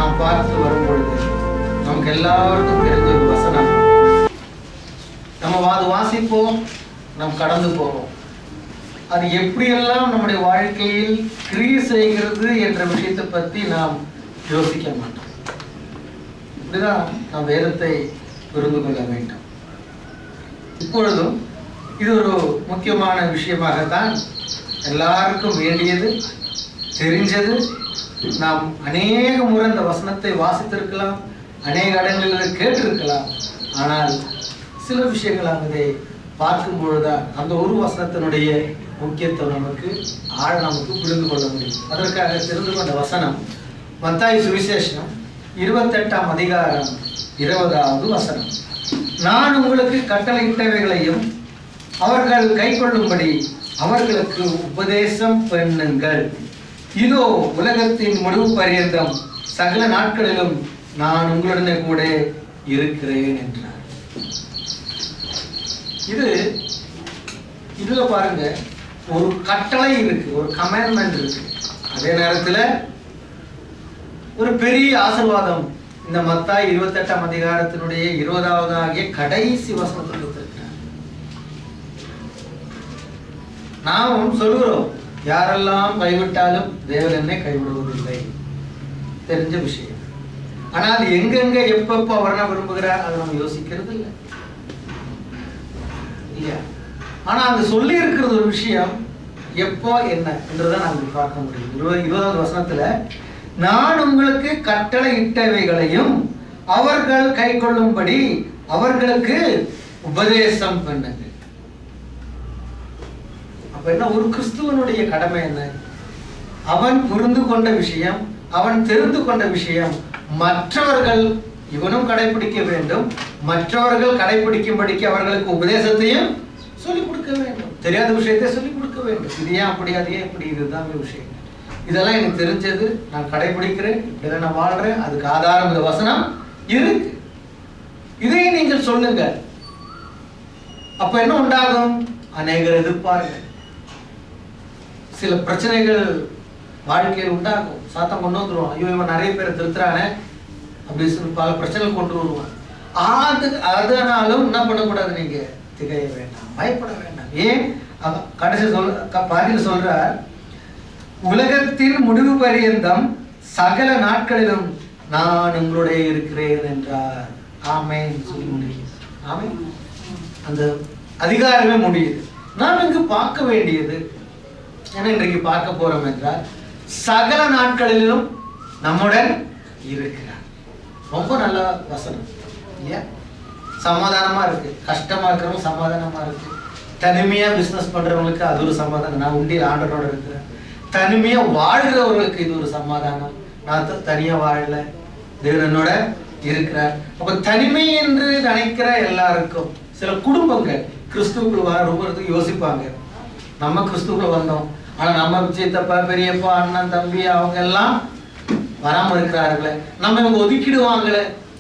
நாம் பார்த்து வரும் பொழுது நமக்கு எல்லாருக்கும் தெரிஞ்ச ஒரு வசனம் நம்ம அது வாசிப்போம் நாம் கடந்து போவோம் அது எப்படியெல்லாம் நம்முடைய வாழ்க்கையில் கிரியை செய்கிறது என்ற விஷயத்தை பற்றி நாம் யோசிக்க மாட்டோம் இப்படிதான் நாம் வேதத்தை புரிந்து கொள்ள வேண்டும் இப்பொழுதும் இது ஒரு முக்கியமான விஷயமாகத்தான் எல்லாருக்கும் வேண்டியது தெரிஞ்சது நாம் அநேக முறை இந்த வசனத்தை வாசித்திருக்கலாம் அநேக இடங்களில் கேட்டிருக்கலாம் ஆனால் சில விஷயங்கள் நாம் இதை பார்க்கும் பொழுதுதான் அந்த ஒரு வசனத்தினுடைய முக்கியத்துவம் நமக்கு ஆழ நமக்கு புரிந்து கொள்ள முடியும் அதற்காக தெரிந்து கொண்ட வசனம் மத்தாய் சுவிசேஷம் இருபத்தெட்டாம் அதிகாரம் இருபதாவது வசனம் நான் உங்களுக்கு கட்டளையிட்டவைகளையும் அவர்கள் கைக்கொள்ளும்படி அவர்களுக்கு உபதேசம் பண்ணுங்கள் இதோ உலகத்தின் முடிவு பரியந்தம் சகல நாட்களிலும் நான் உங்களுடனே கூட இருக்கிறேன் என்றார் இது இதுல பாருங்க ஒரு கட்டளை இருக்கு ஒரு கமாண்ட்மெண்ட் இருக்கு அதே நேரத்துல ஒரு பெரிய ஆசீர்வாதம் இந்த மத்தாய் இருபத்தெட்டாம் அதிகாரத்தினுடைய இருபதாவது ஆகிய கடைசி வசனத்தில் கொடுத்திருக்கிறார் நாமும் சொல்கிறோம் யாரெல்லாம் கைவிட்டாலும் தேவன் என்னை கைவிடுவதில்லை தெரிஞ்ச விஷயம் ஆனால் எங்கெங்க எப்பப்போ வரண விரும்புகிறார் அதை நம்ம யோசிக்கிறது இல்லை இல்லையா ஆனா அங்க சொல்லி இருக்கிறது ஒரு விஷயம் எப்போ என்ன என்றதை நாங்கள் பார்க்க முடியும் இருபது இருபதாவது வசனத்துல நான் உங்களுக்கு கட்டளை இட்டவைகளையும் அவர்கள் கை கொள்ளும்படி அவர்களுக்கு உபதேசம் பண்ணுங்க அப்ப என்ன ஒரு கிறிஸ்துவனுடைய கடமை என்ன அவன் புரிந்து கொண்ட விஷயம் அவன் தெரிந்து கொண்ட விஷயம் மற்றவர்கள் இவனும் கடைபிடிக்க வேண்டும் மற்றவர்கள் கடைபிடிக்கும்படிக்கு அவர்களுக்கு உபதேசத்தையும் சொல்லிக் கொடுக்க வேண்டும் தெரியாத விஷயத்தை சொல்லிக் கொடுக்க வேண்டும் இது ஏன் அப்படி அது ஏன் இப்படி இதுதான் விஷயம் இதெல்லாம் எனக்கு தெரிஞ்சது நான் கடைபிடிக்கிறேன் இப்படிதான் நான் வாழ்றேன் அதுக்கு ஆதாரம் இந்த வசனம் இருக்கு இதை நீங்கள் சொல்லுங்க அப்ப என்ன உண்டாகும் அநேகர் எதிர்ப்பார்கள் சில பிரச்சனைகள் வாழ்க்கையில் உண்டாகும் சாத்தம் கொண்டு வந்துருவான் ஐயோ இவன் நிறைய பேர் திருத்துறானே அப்படி சொல்லி பல பிரச்சனைகள் கொண்டு வருவான் அது அதனாலும் என்ன பண்ணக்கூடாது நீங்க திகைய வேண்டாம் பயப்பட வேண்டாம் ஏன் அவன் கடைசி சொல் க- பாதியில் சொல்றார் உலகத்தின் முடிவு பரியந்தம் சகல நாட்களிலும் நான் உங்களுடைய இருக்கிறேன் என்றார் ஆமென் சொல்லி முடியும் ஆமென் அந்த அதிகாரமே முடியுது நாம் இங்கு பார்க்க வேண்டியது என்ன இன்றைக்கு பார்க்க போறோம் என்றால் சகல நாட்களிலும் நம்முடன் இருக்கிறார் ரொம்ப நல்ல வசனம் இல்லையா சமாதானமா இருக்கு கஷ்டமா இருக்கிறவங்க சமாதானமா இருக்கு தனிமையா பிசினஸ் பண்றவங்களுக்கு அது ஒரு சமாதானம் நான் உண்டியில் ஆண்டனோட இருக்கிறேன் தனிமையா வாழ்கிறவர்களுக்கு இது ஒரு சமாதானம் நான் த- தனியா வாழல தேவன் என்னோட இருக்கிறார் அப்ப தனிமை என்று நினைக்கிற எல்லாருக்கும் சில குடும்பங்கள் கிறிஸ்துவுக்குள் வர ரொம்பறதுக்கு யோசிப்பாங்க நம்ம கிறிஸ்துவுக்குள்ள வந்தோம் ஆனா நம்ம சித்தப்பா பெரியப்பா அண்ணன் தம்பி அவங்க எல்லாம் வராம இருக்கிறார்களே நம்ம இவங்க ஒதுக்கிடுவாங்களே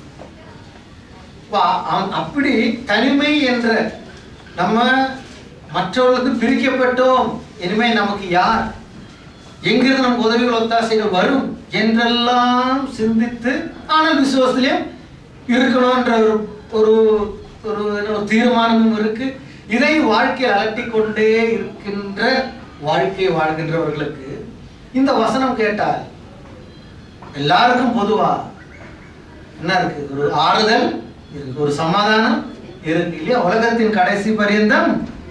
அப்ப அ- அப்படி தனிமை என்ற நம்ம மற்றவர்களுக்கு பிரிக்கப்பட்டோம் இனிமே நமக்கு யார் எங்கிருந்து நமக்கு உதவிகள் ஒத்தாசைகள் வரும் என்றெல்லாம் சிந்தித்து ஆனால் விசுவாசத்திலையும் இருக்கணும்ன்ற ஒரு ஒரு ஒரு என்ன, ஒரு தீர்மானமும் இருக்கு இதை வாழ்க்கையில் அலட்டிக் கொண்டே இருக்கின்ற வாழ்க்கையை வாழ்கின்றவர்களுக்கு இந்த வசனம் கேட்டால் எல்லாருக்கும் பொதுவா என்ன இருக்கு ஒரு ஆறுதல் இருக்கு ஒரு சமாதானம் இருக்கு இல்லையா உலகத்தின் கடைசி பரியந்தம்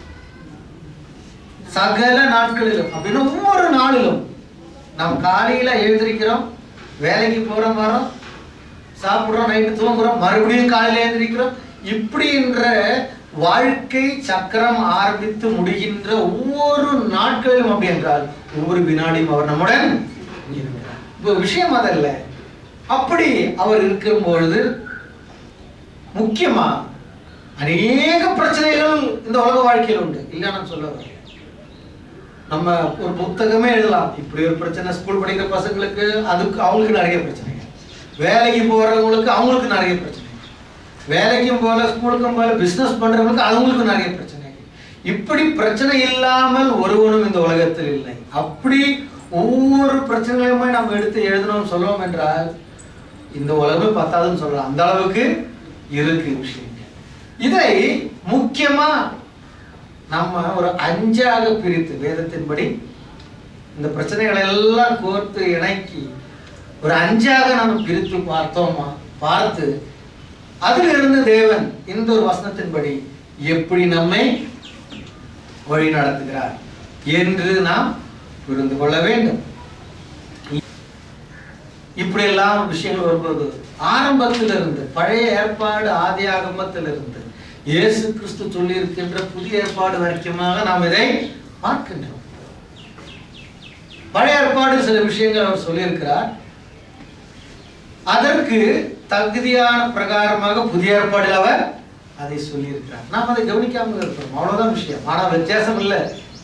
சகல நாட்களிலும் அப்படின்னு ஒவ்வொரு நாளிலும் நாம் காலையில எழுந்திருக்கிறோம் வேலைக்கு போறோம் வரோம் சாப்பிடுறோம் நைட்டு தூங்குறோம் மறுபடியும் காலையில எழுந்திருக்கிறோம் இப்படின்ற வாழ்க்கை சக்கரம் ஆரம்பித்து முடிகின்ற ஒவ்வொரு நாட்களிலும் அப்படி என்றால் ஒவ்வொரு வினாடியும் அவர் நம்முடன் இருக்கிறார் இப்போ விஷயம் அதல்ல அப்படி அவர் இருக்கும் பொழுது முக்கியமா அநேக பிரச்சனைகள் இந்த உலக வாழ்க்கையில் உண்டு இல்ல நான் சொல்ல வரேன் நம்ம ஒரு புத்தகமே எழுதலாம் இப்படி ஒரு பிரச்சனை ஸ்கூல் படிக்கிற பசங்களுக்கு அதுக்கு அவங்களுக்கு நிறைய பிரச்சனைகள் வேலைக்கு போறவங்களுக்கு அவங்களுக்கு நிறைய பிரச்சனை வேலைக்கும் போல ஸ்கூலுக்கும் போல பிசினஸ் பண்றவங்களுக்கு அவங்களுக்கு நிறைய பிரச்சனை இப்படி பிரச்சனை இல்லாமல் ஒருவனும் இந்த உலகத்தில் இல்லை அப்படி ஒவ்வொரு பிரச்சனையுமே நம்ம எடுத்து எழுதணும் சொல்லுவோம் என்றால் இந்த உலகமே பத்தாதுன்னு சொல்றோம் அந்த அளவுக்கு இருக்கு விஷயங்கள் இதை முக்கியமா நம்ம ஒரு அஞ்சாக பிரித்து வேதத்தின்படி இந்த பிரச்சனைகளை எல்லாம் கோர்த்து இணக்கி ஒரு அஞ்சாக நம்ம பிரித்து பார்த்தோமா பார்த்து அதிலிருந்து தேவன் இந்த ஒரு வசனத்தின்படி எப்படி நம்மை வழி நடத்துகிறார் என்று நாம் புரிந்து கொள்ள வேண்டும் இப்படியெல்லாம் விஷயங்கள் வரும்போது ஆரம்பத்திலிருந்து பழைய ஏற்பாடு ஆதி ஆகமத்திலிருந்து இயேசு கிறிஸ்து சொல்லி இருக்கின்ற புதிய ஏற்பாடு வரைக்குமாக நாம் இதை பார்க்கின்றோம் பழைய ஏற்பாடு சில விஷயங்கள் அவர் சொல்லியிருக்கிறார் அதற்கு தகுதியான பிரகாரமாக புதிய ஏற்பாடில் அவர் அதை சொல்லியிருக்கிறார் நாம் அதை கவனிக்காமல் இருக்கிறோம் அவ்வளவுதான் விஷயம் ஆனால் வித்தியாசம் இல்லை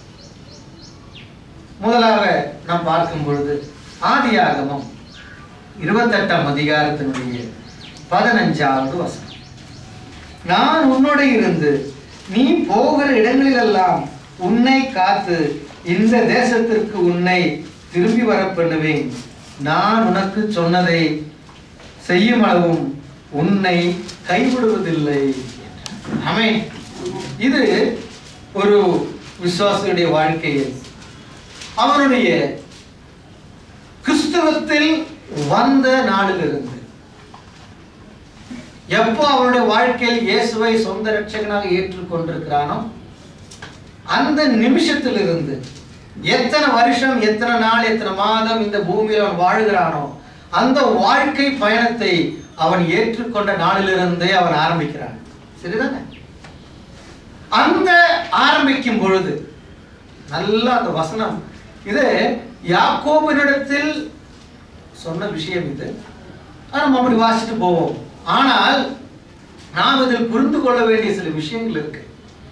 முதலாக நாம் பார்க்கும் பொழுது ஆதியாகமம் இருபத்தெட்டாம் அதிகாரத்தினுடைய பதினஞ்சாவது வசனம் நான் உன்னோட இருந்து நீ போகிற இடங்களிலெல்லாம் உன்னை காத்து இந்த தேசத்திற்கு உன்னை திரும்பி வர பண்ணுவேன் நான் உனக்கு சொன்னதை செய்யும் அளவும் உன்னை கைவிடுவதில்லை ஆமென் இது ஒரு விசுவாசியுடைய வாழ்க்கையில் அவனுடைய கிறிஸ்தவத்தில் வந்த நாளிலிருந்து எப்போ அவனுடைய வாழ்க்கையில் இயேசுவை சொந்த ரட்சகனாக ஏற்றுக்கொண்டிருக்கிறானோ அந்த நிமிஷத்திலிருந்து எத்தனை வருஷம் எத்தனை நாள் எத்தனை மாதம் இந்த பூமியில் அவன் வாழ்கிறானோ அந்த வாழ்க்கை பயணத்தை அவன் ஏற்றுக்கொண்ட நாளிலிருந்தே அவன் ஆரம்பிக்கிறான் சரிதானே அந்த ஆரம்பிக்கும் பொழுது நல்ல அந்த வசனம் இது யாக்கோபினிடத்தில் சொன்ன விஷயம் இது ஆனா நம்ம அப்படி வாசிட்டு போவோம் ஆனால் நாம் இதில் புரிந்து கொள்ள வேண்டிய சில விஷயங்கள் இருக்கு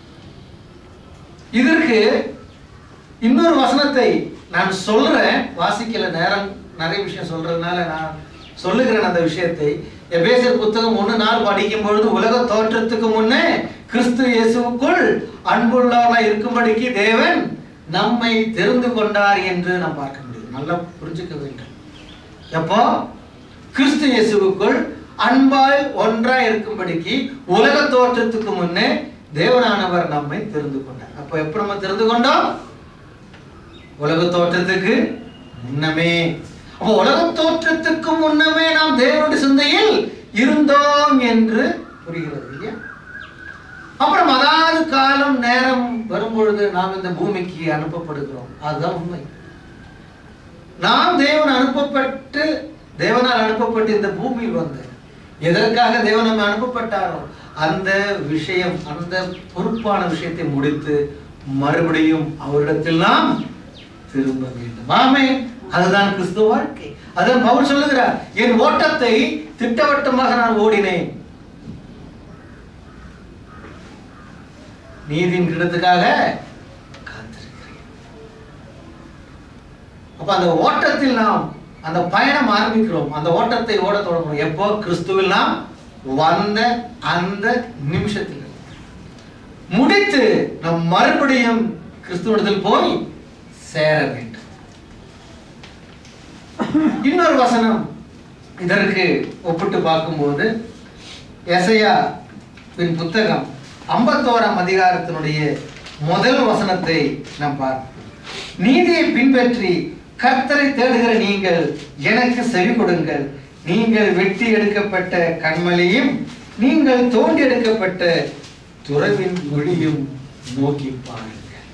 இதற்கு இன்னொரு வசனத்தை நான் சொல்றேன் வாசிக்கல நேரம் நிறைய விஷயம் சொல்றதுனால நான் சொல்லுகிறேன் அந்த விஷயத்தை எபேசர் புத்தகம் ஒன்று நாள் படிக்கும் பொழுது உலக தோற்றத்துக்கு முன்னே கிறிஸ்து இயேசுவுக்குள் அன்புள்ளவனாய் இருக்கும்படிக்கு தேவன் நம்மை தெரிந்து கொண்டார் என்று நாம் பார்க்க முடியும் நல்லா புரிஞ்சுக்க வேண்டும் எப்போ கிறிஸ்து இயேசுவுக்குள் அன்பாய் ஒன்றாய் இருக்கும்படிக்கு உலக தோற்றத்துக்கு முன்னே தேவனானவர் நம்மை தெரிந்து கொண்டார் அப்போ எப்ப நம்ம தெரிந்து கொண்டோம் உலக தோற்றத்துக்கு முன்னமே அப்போ உலக தோற்றத்துக்கு முன்னமே நாம் தேவனுடைய சிந்தையில் இருந்தோம் என்று புரிகிறது இல்லையா அப்புறம் அதாவது காலம் நேரம் வரும்பொழுது நாம் இந்த பூமிக்கு அனுப்பப்படுகிறோம் அதுதான் உண்மை நாம் தேவன் அனுப்பப்பட்டு தேவனால் அனுப்பப்பட்டு இந்த பூமியில் வந்து எதற்காக தேவன் நம்ம அனுப்பப்பட்டாரோ அந்த விஷயம் அந்த பொறுப்பான விஷயத்தை முடித்து மறுபடியும் அவரிடத்தில் நாம் திரும்ப வேண்டும் ஆமே அதுதான் கிறிஸ்துவ வாழ்க்கை அதான் பவுல் சொல்லுகிறார் என் ஓட்டத்தை திட்டவட்டமாக நான் ஓடினேன் நீதியின் கிடத்துக்காக காத்திருக்கிறேன் அப்ப அந்த ஓட்டத்தில் நாம் அந்த பயணம் ஆரம்பிக்கிறோம் அந்த ஓட்டத்தை ஓட தொடங்குறோம் எப்போ கிறிஸ்துவில் நாம் வந்த அந்த நிமிஷத்தில் முடித்து நம் மறுபடியும் கிறிஸ்துவிடத்தில் போய் சேர வேண்டும் இன்னொரு வசனம் இதற்கு ஒப்பிட்டு பார்க்கும்போது எசையா பின் புத்தகம் ஐம்பத்தோராம் அதிகாரத்தினுடைய முதல் வசனத்தை நாம் பார்ப்போம் நீதியை பின்பற்றி கர்த்தரை தேடுகிற நீங்கள் எனக்கு செவி கொடுங்கள் நீங்கள் வெட்டி எடுக்கப்பட்ட கண்மலையும் நீங்கள் தோண்டி எடுக்கப்பட்ட துறவின் குழியும் நோக்கி பாருங்கள்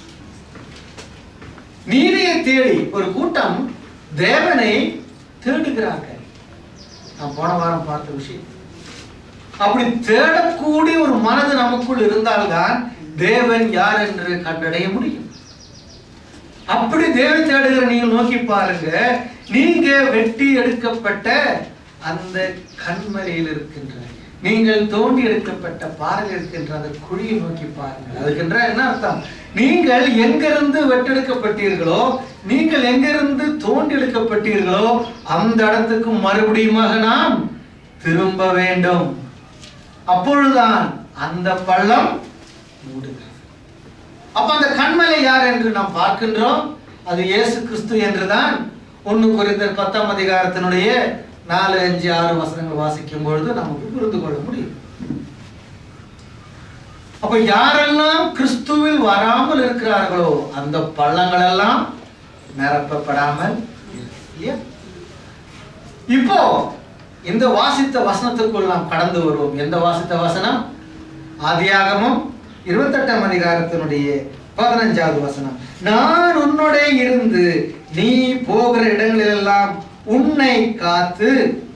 நீதியை தேடி ஒரு கூட்டம் தேவனை தேடுகிறார்கள் நான் போன வாரம் பார்த்த விஷயம் அப்படி தேடக்கூடிய ஒரு மனது நமக்குள் இருந்தால்தான் தேவன் யார் என்று கண்டடைய முடியும் அப்படி தேவன் தேடுகிற நீங்க நோக்கி பாருங்க நீங்க வெட்டி எடுக்கப்பட்ட அந்த கண்மலையில் இருக்கின்ற நீங்கள் தோண்டி எடுக்கப்பட்ட பாறையில் இருக்கின்ற அந்த குழியை நோக்கி பாருங்கள் அதுக்கென்ற என்ன அர்த்தம் நீங்கள் எங்கிருந்து வெட்டெடுக்கப்பட்டீர்களோ நீங்கள் எங்கிருந்து தோண்டி எடுக்கப்பட்டீர்களோ அந்த இடத்துக்கு மறுபடியுமாக நாம் திரும்ப வேண்டும் அப்பொழுதுதான் அந்த பள்ளம் மூடுகிறது அப்ப அந்த கண்மலை யார் என்று நாம் பார்க்கின்றோம் அது இயேசு கிறிஸ்து என்றுதான் ஒண்ணு குறித்த பத்தாம் அதிகாரத்தினுடைய நாலு அஞ்சு ஆறு வசனங்கள் வாசிக்கும் பொழுது நமக்கு புரிந்து கொள்ள முடியும் அப்ப யாரெல்லாம் கிறிஸ்துவில் வராமல் இருக்கிறார்களோ அந்த பள்ளங்கள் எல்லாம் நிரப்பப்படாமல் இருக்கு. இல்லையா இப்போ இந்த வாசித்த வசனத்துக்குள் நாம் கடந்து வருவோம் எந்த வாசித்த வசனம் ஆதியாகமம் இருபத்தெட்டாம் அதிகாரத்தினுடைய பதினஞ்சாவது வசனம் நான் உன்னோட இருந்து நீ போகிற இடங்களிலெல்லாம் உன்னை காத்து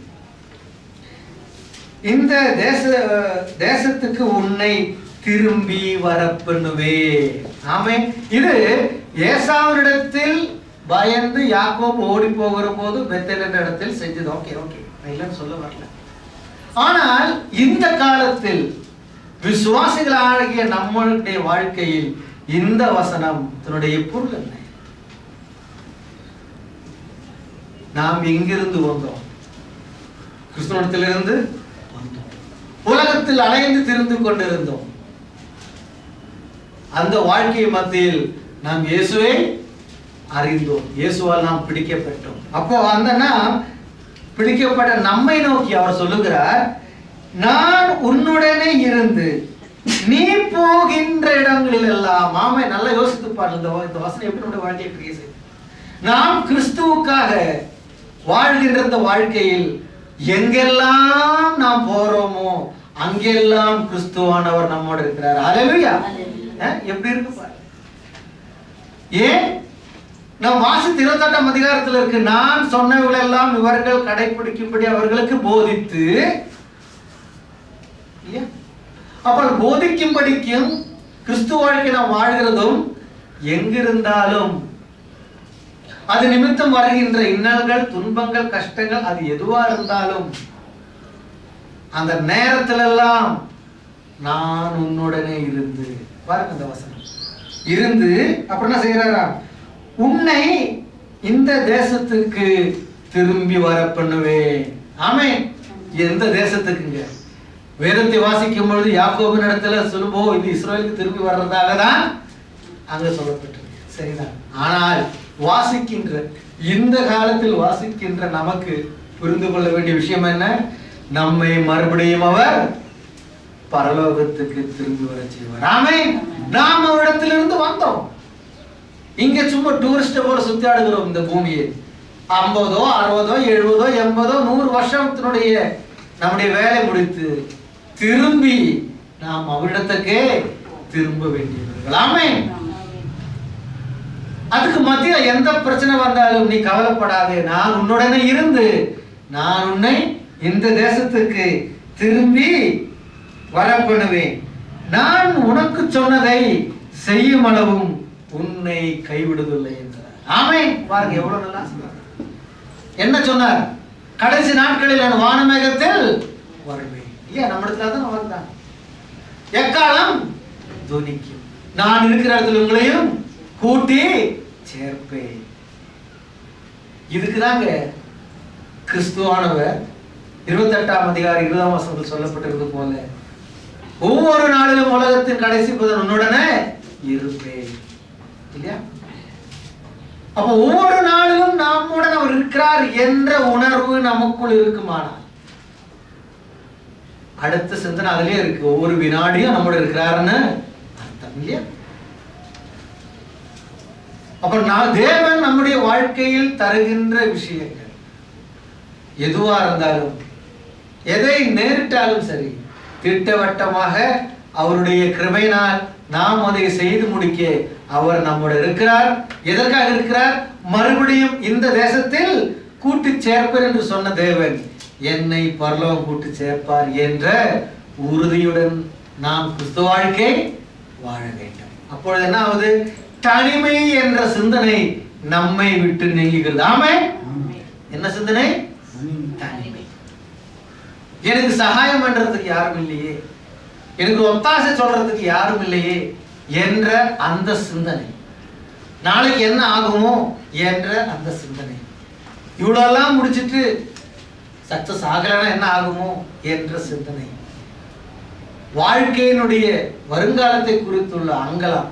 இந்த தேச தேசத்துக்கு உன்னை திரும்பி வர பண்ணுவே ஆமே இது ஏசாவினிடத்தில் பயந்து யாக்கோப் ஓடி போகிற போது பெத்தேல் என்ற இடத்தில் செஞ்சது ஓகே ஓகே நான் இல்லைன்னு சொல்ல வரல ஆனால் இந்த காலத்தில் விசுவாசிகளாகிய நம்மளுடைய வாழ்க்கையில் இந்த வசனம் தன்னுடைய பொருள் என்ன நாம் எங்கிருந்து வந்தோம் கிறிஸ்துவத்திலிருந்து வந்தோம் உலகத்தில் அலைந்து திரிந்து கொண்டிருந்தோம் அந்த வாழ்க்கை மத்தியில் நாம் இயேசுவை அறிந்தோம் இயேசுவால் நாம் பிடிக்கப்பட்டோம் அப்போ அந்த நாம் பிடிக்கப்பட்ட நம்மை நோக்கி அவர் சொல்லுகிறார் நான் உன்னுடனே இருந்து நீ போகின்ற இடங்களில் எல்லாம் ஆமை நல்லா யோசித்து பாருங்க இந்த வ- இந்த வசனம் எப்படி நம்முடைய வாழ்க்கையை கிரியை செய்யுது நாம் கிறிஸ்துவுக்காக வாழ்கின்ற இந்த வாழ்க்கையில் எங்கெல்லாம் நாம் போறோமோ அங்கெல்லாம் கிறிஸ்துவானவர் நம்மோடு இருக்கிறார் அலையா எப்படி இருக்கு பாரு ஏன் நம் வாசித்து இருபத்தெட்டாம் அதிகாரத்தில் இருக்கு நான் சொன்னவர்களெல்லாம் இவர்கள் கடைபிடிக்கும்படி அவர்களுக்கு போதித்து இல்லையா அப்ப போதிக்கும்படிக்கும் கிறிஸ்துவ வாழ்க்கை நாம் வாழ்கிறதும் எங்கிருந்தாலும் அது நிமித்தம் வருகின்ற இன்னல்கள் துன்பங்கள் கஷ்டங்கள் அது எதுவா இருந்தாலும் அந்த நேரத்திலெல்லாம் நான் உன்னுடனே இருந்து பாருங்க இந்த வசனம் இருந்து அப்புறம் என்ன செய்யறாராம் உன்னை இந்த தேசத்துக்கு திரும்பி வர பண்ணுவேன் ஆமே எந்த தேசத்துக்குங்க வேதத்தை வாசிக்கும் பொழுது யாக்கோபின் இடத்துல சொல்லும்போ இது இஸ்ரேலுக்கு திரும்பி வர்றதாக தான் அங்க சொல்லப்பட்டிருக்கு சரிதான் ஆனால் வாசிக்கின்ற இந்த காலத்தில் வாசிக்கின்ற நமக்கு புரிந்து கொள்ள வேண்டிய விஷயம் என்ன நம்மை மறுபடியும் அவர் பரலோகத்துக்கு திரும்பி வர செய்வார் ஆமே நாம் அவரிடத்திலிருந்து வந்தோம் இங்க சும்மா டூரிஸ்ட போல சுத்தியாடுகிறோம் இந்த பூமியை ஐம்பதோ அறுபதோ எழுபதோ எண்பதோ நூறு வருஷத்தினுடைய நம்முடைய வேலை முடித்து திரும்பி நாம் அவரிடத்துக்கே திரும்ப வேண்டியவர்கள் ஆமே அதுக்கு மத்தியில எந்த பிரச்சனை வந்தாலும் நீ கவலைப்படாதே நான் உன்னுடனே இருந்து நான் உன்னை இந்த தேசத்துக்கு திரும்பி வர பண்ணுவேன் நான் உனக்கு சொன்னதை செய்யும் அளவும் உன்னை கைவிடுவதில்லை என்றார் ஆமே பாருங்க எவ்வளவு நல்லா சொன்னார் என்ன சொன்னார் கடைசி நாட்களில் நான் வானமேகத்தில் வருவேன் இல்லையா நம்ம இடத்துல தான் வந்தான் எக்காலம் துணிக்கும் நான் இருக்கிற இடத்துல உங்களையும் கூட்டி சேர்ப்பேன் இதுக்குதாங்க கிறிஸ்துவானவர் இருபத்தெட்டாம் அதிகாரி இருபதாம் வசனத்தில் சொல்லப்பட்டிருக்கிறது போல ஒவ்வொரு நாளிலும் உலகத்தின் கடைசி புதன் உன்னுடனே இருப்பேன் இல்லையா அப்ப ஒவ்வொரு நாளிலும் நம்முடன் அவர் இருக்கிறார் என்ற உணர்வு நமக்குள் இருக்குமானால் அடுத்த சிந்தனை அதுலயே இருக்கு ஒவ்வொரு வினாடியும் நம்மோட இருக்கிறாருன்னு அர்த்தம் இல்லையா அப்ப நான் தேவன் நம்முடைய வாழ்க்கையில் தருகின்ற விஷயங்கள் எதுவா இருந்தாலும் எதை நேரிட்டாலும் சரி திட்டவட்டமாக அவருடைய கிருபையினால் நாம் அதை செய்து முடிக்க அவர் நம்மோடு இருக்கிறார் எதற்காக இருக்கிறார் மறுபடியும் இந்த தேசத்தில் கூட்டி சேர்ப்பர் என்று சொன்ன தேவன் என்னை பரலோகம் கூட்டி சேர்ப்பார் என்ற உறுதியுடன் நாம் கிறிஸ்துவ வாழ்க்கை வாழ வேண்டும் அப்பொழுது என்ன ஆகுது தனிமை என்ற சிந்தனை நம்மை விட்டு நீங்குகிறது ஆமே என்ன சிந்தனை தனிமை எனக்கு சகாயம் பண்றதுக்கு யாரும் இல்லையே எனக்கு ஒத்தாசை சொல்றதுக்கு யாரும் இல்லையே என்ற அந்த சிந்தனை நாளைக்கு என்ன ஆகுமோ என்ற அந்த சிந்தனை இவ்வளோலாம் முடிச்சிட்டு சக்சஸ் ஆகலைன்னா என்ன ஆகுமோ என்ற சிந்தனை வாழ்க்கையினுடைய வருங்காலத்தை குறித்துள்ள அங்கலாப்பு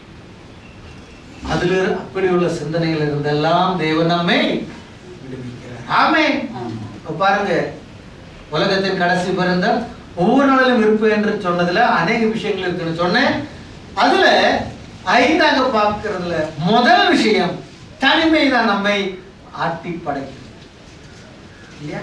அதில் அப்படி உள்ள சிந்தனைகள் இருந்தெல்லாம் தேவன் நம்மை விடுவிக்கிறார் ஆமே இப்ப பாருங்க உலகத்தின் கடைசி பிறந்த ஒவ்வொரு நாளிலும் இருப்பு என்று சொன்னதுல அநேக விஷயங்கள் இருக்குன்னு சொன்னேன் அதுல ஐந்தாக பார்க்கறதுல முதல் விஷயம் தனிமை தான் நம்மை ஆட்டி படைக்கிறது இல்லையா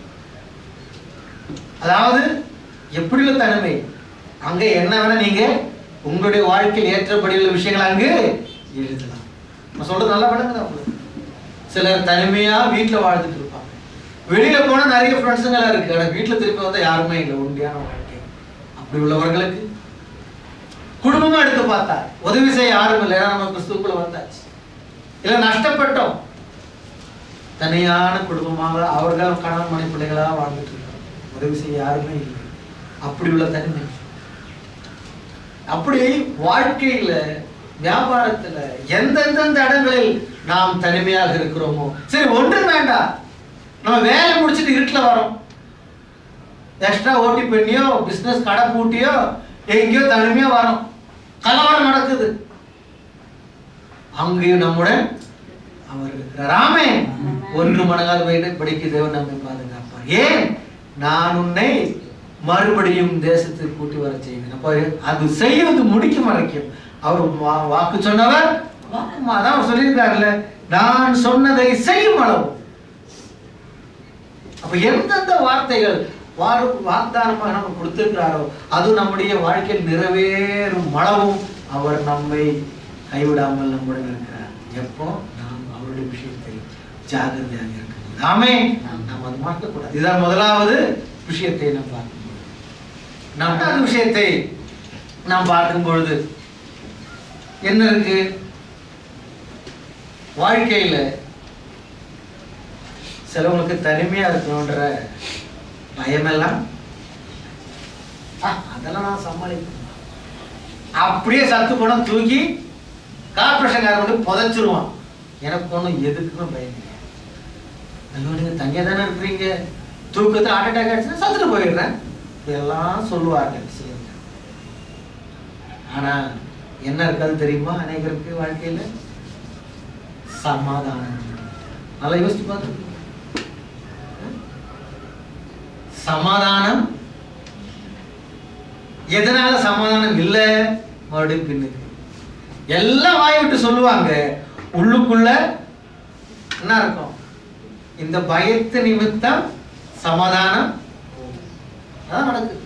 அதாவது எப்படி உள்ள தனிமை அங்க என்ன வேணா நீங்க உங்களுடைய வாழ்க்கையில் ஏற்றபடி உள்ள விஷயங்கள் அங்கு எழுதலாம் நான் சொல்றது நல்லா விளங்குதா உங்களுக்கு சிலர் தனிமையா வீட்டுல வாழ்ந்துட்டு இருப்பாங்க வெளியில போனா நிறைய ஃப்ரெண்ட்ஸுங்கெல்லாம் இருக்கு ஆனா வீட்டுல திருப்பி வந்தா யாருமே இல்லை உண்டியான வாழ்க்கை அப்படி உள்ளவர்களுக்கு குடும்பமா எடுத்து பார்த்தா உதவி செய்ய யாரும் இல்லை ஏன்னா நம்ம கிறிஸ்துக்குள்ள வந்தாச்சு இல்ல நஷ்டப்பட்டோம் தனியான குடும்பமாக அவர்கள் கணவன் மனை பிள்ளைகளா வாழ்ந்துட்டு இருக்காங்க உதவி செய்ய யாருமே இல்லை அப்படி உள்ள தனிமை அப்படி வாழ்க்கையில வியாபாரத்துல எந்தெந்தெந்த இடங்களில் நாம் தனிமையாக இருக்கிறோமோ சரி ஒன்றும் வேண்டாம் நம்ம வேலை முடிச்சுட்டு இருட்டுல வரோம் எக்ஸ்ட்ரா ஓட்டி பண்ணியோ பிசினஸ் கடை பூட்டியோ எங்கேயோ தனிமையா வரோம் கலவரம் நடக்குது அங்கேயும் நம்முடன் அவர் இருக்கிறார் ஆமே ஒன்று மடங்கால் வயது படிக்க தேவன் நம்மை பாதுகாப்பார் ஏன் நான் உன்னை மறுபடியும் தேசத்துக்கு கூட்டி வர செய்வேன் அப்ப அது செய்வது முடிக்கும் வரைக்கும் அவர் வா- வாக்கு சொன்னவர் வாக்கு அதான் அவர் சொல்லியிருக்காருல்ல நான் சொன்னதை செய்யும் அளவு அப்ப எந்தெந்த வார்த்தைகள் வாரு வாக்தானமாக நம்ம கொடுத்திருக்கிறாரோ அது நம்முடைய வாழ்க்கையில் நிறைவேறும் அளவும் அவர் நம்மை கைவிடாமல் நம்முடன் இருக்கிறார் எப்போ நாம் அவருடைய விஷயத்தை ஜாகிரதையாக இருக்கும்போது ஆமே நாம் அது மாற்றக்கூடாது இதுதான் முதலாவது விஷயத்தை நாம் பார்க்கும்போது ரெண்டாவது விஷயத்தை நாம் பார்க்கும் பொழுது என்ன இருக்கு வாழ்க்கையில சிலவங்களுக்கு தனிமையா இருக்கணுன்ற பயமெல்லாம் ஆ, அதெல்லாம் நான் சமாளிப்பேன் அப்படியே சத்து பணம் தூக்கி கார்பரேஷன்காரன் வந்து புதைச்சிருவான் எனக்கு ஒன்றும் எதுக்குன்னு பயம் கிடையாது ஐயோ நீங்க தனியா தானே இருக்கிறீங்க தூக்கத்தில் ஹார்ட் அட்டாக் ஆயிடுச்சுன்னா சத்துட்டு போயிடுறேன் இதெல்லாம் சொல்லுவார்கள் சிலர் ஆனா என்ன இருக்காது தெரியுமா அநேகருக்கு வாழ்க்கையில சமாதானம் நல்லா யோசிச்சு பார்த்து சமாதானம் எதனால சமாதானம் இல்ல மறுபடியும் பின்னுக்கு எல்லாம் வாய் விட்டு சொல்லுவாங்க உள்ளுக்குள்ள என்ன இருக்கும் இந்த பயத்து நிமித்தம் சமாதானம் அதான் நடக்குது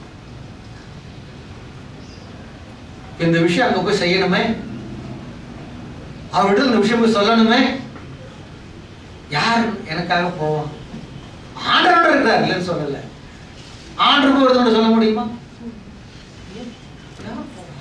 இந்த விஷயம் அங்க போய் செய்யணுமே அவர்கிட்ட இந்த விஷயம் போய் சொல்லணுமே யார் எனக்காக போவான் ஆண்டரோட இருக்கிறார் இல்லைன்னு சொல்லல ஆண்டருக்கு ஒருத்தவங்க சொல்ல முடியுமா யார் போவா?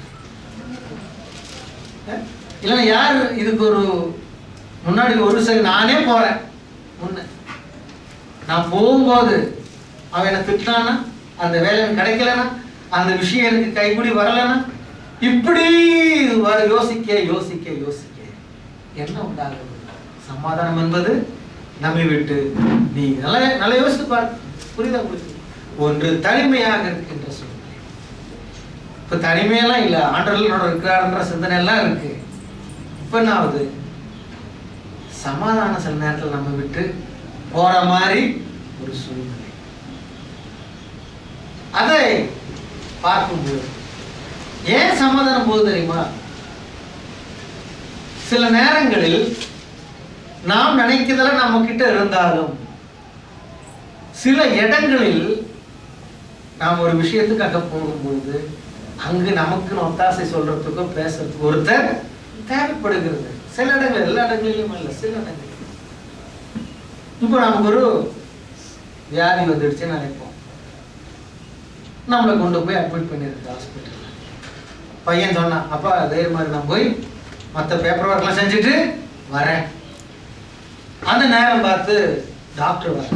அஹ்? இல்லைன்னா யார் இதுக்கு ஒரு முன்னாடி ஒரு சரி நானே போறேன் முன்ன நான் போகும்போது அவன் என்ன திட்டினானா அந்த வேலை எனக்கு கிடைக்கலனா அந்த விஷயம் எனக்கு கைப்பிடி வரலனா இப்படி வர யோசிக்க யோசிக்க யோசிக்க என்ன உண்டாகுது சமாதானம் என்பது நம்மை விட்டு நீ நல்லா நல்லா யோசித்து பாரு புரியுதா உங்களுக்கு ஒன்று தனிமையாக இருக்கின்ற சூழ்நிலை இப்ப தனிமையெல்லாம் இல்ல ஆண்டர்களோட இருக்கிறாருன்ற சிந்தனை எல்லாம் இருக்கு இப்ப என்ன ஆகுது சமாதானம் சில நேரத்தில் நம்ம விட்டு போற மாதிரி ஒரு சூழ்நிலை அதை பார்க்கும்போது ஏன் சமாதானம் போகுது தெரியுமா சில நேரங்களில் நாம் நினைக்கிறதெல்லாம் நம்ம கிட்ட இருந்தாலும் சில இடங்களில் நாம் ஒரு விஷயத்துக்காக போகும்போது அங்கு நமக்கு ஒத்தாசை சொல்றதுக்கோ பேசுறதுக்கு ஒருத்தர் தேவைப்படுகிறது சில இடங்கள் எல்லா இடங்களிலும் இல்ல சில இடங்கள் இப்போ நமக்கு ஒரு வியாதி வந்துடுச்சுன்னு நினைப்போம் நம்மளை கொண்டு போய் அட்மிட் பண்ணிருக்கு ஹாஸ்பிட்டல்ல பையன் சொன்னான் அப்பா அதே மாதிரி நான் போய் மற்ற பேப்பர் ஒர்க்லாம் செஞ்சுட்டு வரேன் அந்த நேரம் பார்த்து டாக்டர் வர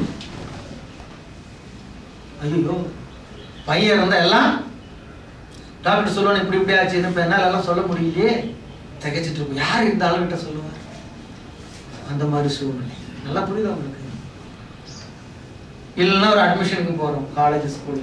ஐயோ பையன் இருந்தா எல்லாம் டாக்டர் சொல்லுவான் இப்படி இப்படி ஆச்சுன்னு இப்போ என்னால் எல்லாம் சொல்ல முடியலையே திகைச்சிட்டு இருக்கும் யார் இந்த ஆளுகிட்ட சொல்லுவார் அந்த மாதிரி சூழ்நிலை நல்லா புரியுதா உங்களுக்கு இல்லைன்னா ஒரு அட்மிஷனுக்கு போகிறோம் காலேஜ் ஸ்கூல்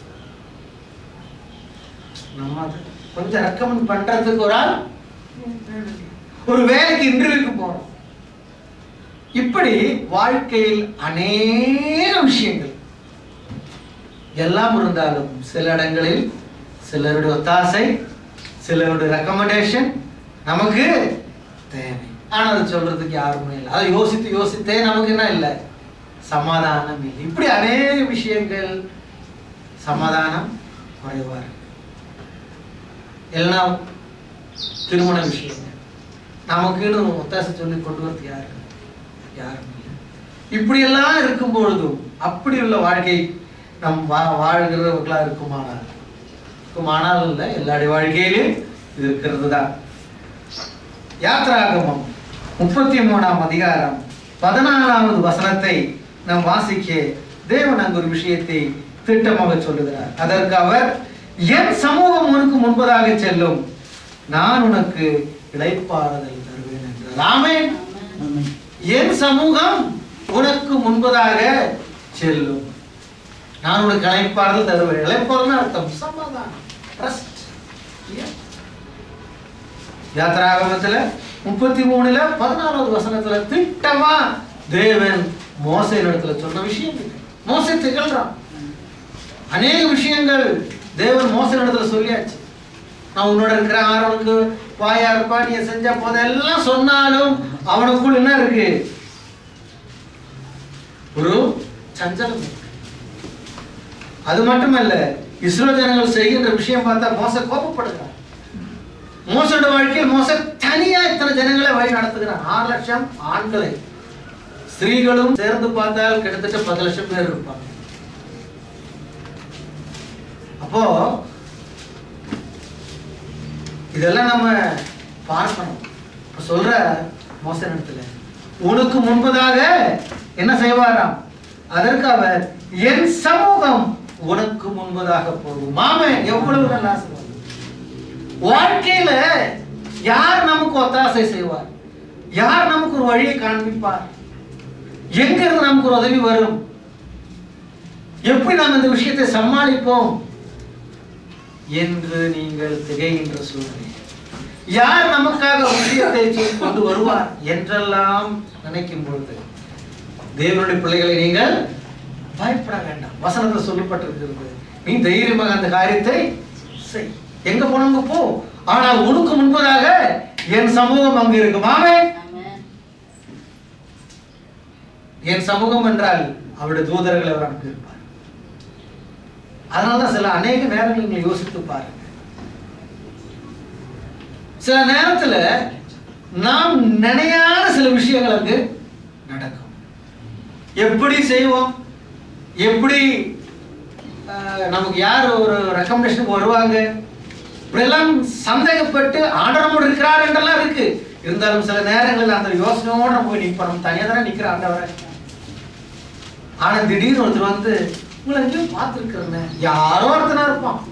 நம்ம அது கொஞ்சம் ரெக்கமெண்ட் பண்றதுக்கு ஒரு ஆள் ஒரு வேலைக்கு இன்டர்வியூக்கு போறோம் இப்படி வாழ்க்கையில் அநேக விஷயங்கள் எல்லாம் இருந்தாலும் சில இடங்களில் சிலருடைய ஒத்தாசை சிலருடைய ரெக்கமெண்டேஷன் நமக்கு தேவை ஆனா அது சொல்றதுக்கு யாருமே இல்லை அதை யோசித்து யோசித்தே நமக்கு என்ன இல்லை சமாதானம் இல்லை இப்படி அநேக விஷயங்கள் சமாதானம் குறைவா இருக்கு எல்லாம் திருமண விஷயங்கள் நமக்குன்னு ஒத்தாசை சொல்லி கொண்டு வரது யாரு யாரும் இல்லை இப்படியெல்லாம் இருக்கும் பொழுதும் அப்படி உள்ள வாழ்க்கை நம் வா வாழ்கிறவர்களா இருக்குமானால் இருக்குமானால் இல்லை எல்லாருடைய வாழ்க்கையிலும் இது இருக்கிறது தான் யாத்ராகமம் முப்பத்தி மூணாம் அதிகாரம் பதினாலாவது வசனத்தை நாம் வாசிக்க தேவன் அங்கு ஒரு விஷயத்தை திட்டமாக சொல்லுகிறார் அதற்கு அவர் என் சமூகம் உனக்கு முன்பதாக செல்லும் நான் உனக்கு இளைப்பாறுதல் தருவேன் என்றார் ஆமென் என் சமூகம் உனக்கு முன்பதாக செல்லும் நான் உனக்கு இளைப்பாறுதல் தருவேன் இளைப்பாறுதல் அர்த்தம் சமாதானம் trust. இல்லையா? யாத்திராகமத்துல முப்பத்தி மூணுல பதினாறாவது வசனத்துல திட்டமா தேவன் மோசையின் இடத்துல சொன்ன விஷயம் இது. மோசே திகழ்றான் அநேக விஷயங்கள் தேவன் மோசையின் இடத்துல சொல்லியாச்சு நான் உன்னோட இருக்கிற ஆரோனுக்கு வாயா இருப்பா நீ செஞ்சா போதும் எல்லாம் சொன்னாலும் அவனுக்குள் என்ன இருக்கு ஒரு சஞ்சலம் இருக்கு. அது மட்டுமல்ல இஸ்ரோ ஜனங்கள் செய்கின்ற விஷயம் பார்த்தா மோச கோபப்படுகிறார் மோசோட வாழ்க்கையில் மோச தனியா இத்தனை ஜனங்களை வழி நடத்துகிறார் ஆறு லட்சம் ஆண்களை ஸ்திரீகளும் சேர்ந்து பார்த்தால் கிட்டத்தட்ட பத்து லட்சம் பேர் இருப்பாங்க அப்போ இதெல்லாம் நம்ம பார்க்கணும் இப்ப சொல்ற மோச இடத்துல உனக்கு முன்பதாக என்ன செய்வாராம் அதற்கு அவர் என் சமூகம் உனக்கு முன்பதாக போகும் மாமன் எவ்வளவு நல்ல ஆசீர்வாதம் வாழ்க்கையில யார் நமக்கு ஒத்தாசை செய்வார் யார் நமக்கு ஒரு வழியை காண்பிப்பார் எங்க இருந்து நமக்கு ஒரு உதவி வரும் எப்படி நாம் இந்த விஷயத்தை சமாளிப்போம் என்று நீங்கள் திகைகின்ற சூழ்நிலை யார் நமக்காக ஒரு விஷயத்தை சொல்லி கொண்டு வருவார் என்றெல்லாம் நினைக்கும் பொழுது தேவனுடைய பிள்ளைகளை நீங்கள் பயப்பட வேண்டாம் வசனத்தில் சொல்லப்பட்டிருக்கிறது நீ தைரியமாக அந்த காரியத்தை செய் எங்க போனவங்க போ ஆனால் உனக்கு முன்பதாக என் சமூகம் அங்கு இருக்கும் ஆமே என் சமூகம் என்றால் அவருடைய தூதர்களை அவர் அனுப்பியிருப்பார் அதனாலதான் சில அநேக நேரங்கள் நீங்கள் யோசித்து பாருங்க சில நேரத்துல நாம் நினையாத சில விஷயங்கள் அங்கு நடக்கும் எப்படி செய்வோம் எப்படி அஹ், நமக்கு யார் ஒரு ரெக்கமெண்டேஷனுக்கு வருவாங்க இப்படியெல்லாம் சந்தேகப்பட்டு ஆண்டவரோடு இருக்கிறார் என்றெல்லாம் இருக்கு இருந்தாலும் சில நேரங்களில் அந்த யோசனையோட நம்ம போய் நிற்போம் நம்ம தனியாக தானே நிற்கிற ஆண்டவரை ஆனா திடீர்னு ஒருத்தர் வந்து உங்களை எங்கேயும் பார்த்துருக்கிறேன்னு யாரோ ஒருத்தனா இருப்பான்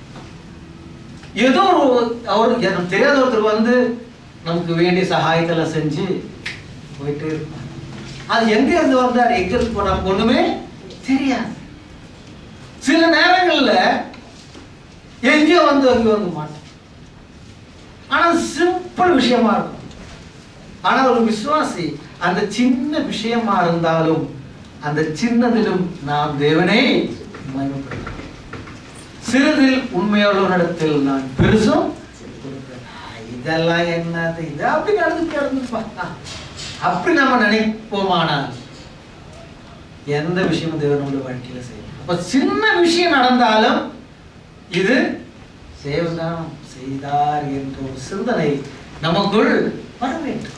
ஏதோ ஒரு அவர் எனக்கு தெரியாத ஒருத்தர் வந்து நமக்கு வேண்டிய சகாயத்தெல்லாம் செஞ்சு போயிட்டே இருப்பார் அது எங்க இருந்து வந்தார் எங்க இருந்து போனார் நமக்கு ஒண்ணுமே தெரியாது சில நேரங்கள்ல எங்கேயோ வந்து அங்கே வந்து மாட்டோம் ஆனா சிம்பிள் விஷயமா இருக்கும் ஆனா ஒரு விசுவாசி அந்த சின்ன விஷயமா இருந்தாலும் அந்த சின்னதிலும் நாம் தேவனை மகிமைப்படுத்தலாம் சிறிதில் உண்மையுள்ளவனிடத்தில் நான் பெருசும் கொடுப்பேன். ஆ, இதெல்லாம் என்னது இது அப்படி நடந்து நடந்துப்பா அப்படி நம்ம நினைப்போமானால் எந்த விஷயமும் தேவனுடைய வாழ்க்கையில செய்யும் அப்ப சின்ன விஷயம் நடந்தாலும் இது தேவதான் செய்தார் என்ற ஒரு சிந்தனை நமக்குள் வர வேண்டும்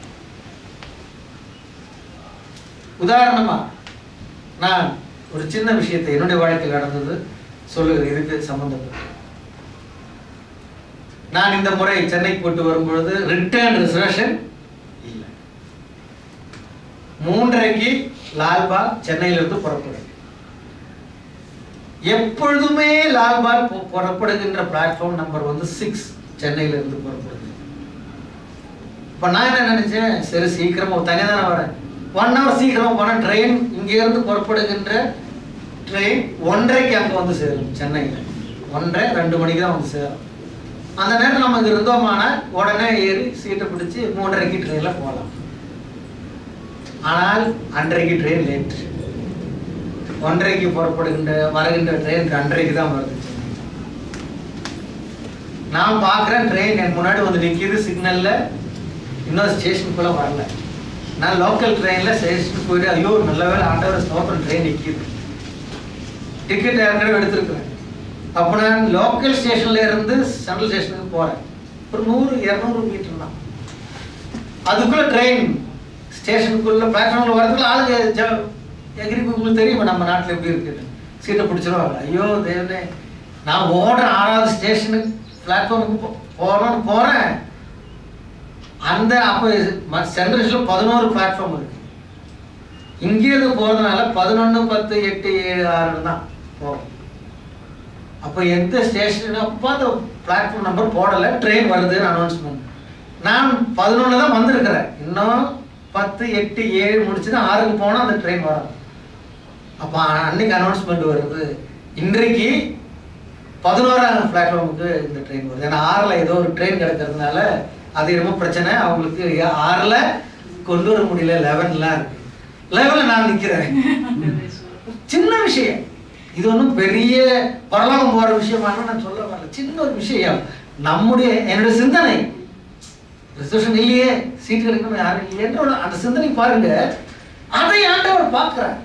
உதாரணமா நான் ஒரு சின்ன விஷயத்தை என்னுடைய வாழ்க்கையில் நடந்தது சொல்லுகிறேன் இதுக்கு சம்பந்தப்பட்டு நான் இந்த முறை சென்னைக்கு போட்டு வரும்பொழுது ரிட்டர்ன் ரிசர்வேஷன் இல்லை மூன்றரைக்கு லால்பாக் சென்னையிலிருந்து புறப்படும் எப்பொழுதுமே லால்பாக் பு- புறப்படுகின்ற பிளாட்ஃபார்ம் நம்பர் வந்து சிக்ஸ் சென்னையிலிருந்து புறப்படுது இப்போ நான் என்ன நினைச்சேன் சரி சீக்கிரமா தனியாக தானே வரேன் ஒன் ஹவர் சீக்கிரமா போனால் ட்ரெயின் இருந்து புறப்படுகின்ற ட்ரெயின் ஒன்றரைக்கு அங்கே வந்து சேரும் சென்னையில் ஒன்றரை ரெண்டு மணிக்கு தான் வந்து சேரும் அந்த நேரம் நம்ம இங்கே இருந்தோமானா உடனே ஏறி சீட்டை பிடிச்சி மூன்றரைக்கு ட்ரெயினில் போகலாம் ஆனால் அன்றைக்கு ட்ரெயின் லேட் ஒன்றைக்கு புறப்படுகின்ற வருகின்ற ட்ரெயின் அன்றைக்கு தான் வருது நான் பார்க்குறேன் ட்ரெயின் என் முன்னாடி வந்து நிற்கிது சிக்னல்ல இன்னும் ஸ்டேஷனுக்குள்ள வரல நான் லோக்கல் ட்ரெயினில் ஸ்டேஷனுக்கு போயிட்டு ஐயோ நல்ல வேளை ஆண்டவர் ஸ்டோப்பர் ட்ரெயின் நிற்கிது டிக்கெட் ஏற்கனவே எடுத்திருக்கிறேன் அப்போ நான் லோக்கல் ஸ்டேஷன்ல இருந்து சென்ட்ரல் ஸ்டேஷனுக்கு போகிறேன் ஒரு நூறு இரநூறு மீட்டர் தான் அதுக்குள்ள ட்ரெயின் ஸ்டேஷனுக்குள்ள பிளாட்ஃபார்மில் வரதுக்குள்ள ஆளுங்க ஜ- எகிரி உங்களுக்கு தெரியுமா நம்ம நாட்டில் எப்படி இருக்குது சீட்டை பிடிச்சிருவாங்க ஐயோ தேவனே நான் ஓடுறேன் ஆறாவது ஸ்டேஷனுக்கு பிளாட்ஃபார்முக்கு போ போகணும்னு போகிறேன் அந்த அப்போ சென்ட்ரல் ஸ்டேஷனில் பதினோரு பிளாட்ஃபார்ம் இருக்கு இங்கேருந்து போகிறதுனால பதினொன்று பத்து எட்டு ஏழு ஆறு தான் போகும் அப்போ எந்த ஸ்டேஷன் அப்போ அந்த பிளாட்ஃபார்ம் நம்பர் போடலை ட்ரெயின் வருதுன்னு அனௌன்ஸ்மெண்ட் நான் பதினொன்று தான் வந்திருக்கிறேன் இன்னும் பத்து எட்டு ஏழு முடிச்சு தான் ஆறுக்கு போனால் அந்த ட்ரெயின் வரும் அப்போ அன்னைக்கு அனௌன்ஸ்மெண்ட் வருது இன்றைக்கு பதினோராம் பிளாட்ஃபார்முக்கு இந்த ட்ரெயின் வருது ஏன்னா ஆறில் ஏதோ ஒரு ட்ரெயின் கிடக்கிறதுனால அது என்னமோ பிரச்சனை அவங்களுக்கு ஆறில் கொண்டு வர முடியல லெவன்லாம் இருக்கு லெவனில் நான் நிற்கிறேன் சின்ன விஷயம் இது ஒன்றும் பெரிய பரலோகம் போற விஷயமான நான் சொல்ல வரல சின்ன ஒரு விஷயம் நம்முடைய என்னுடைய சிந்தனை ரிசர்வேஷன் இல்லையே சீட் கிடைக்கணும் யாரும் இல்லையன்ற ஒரு அந்த சிந்தனை பாருங்க அதை ஆண்டவர் பார்க்கிறார்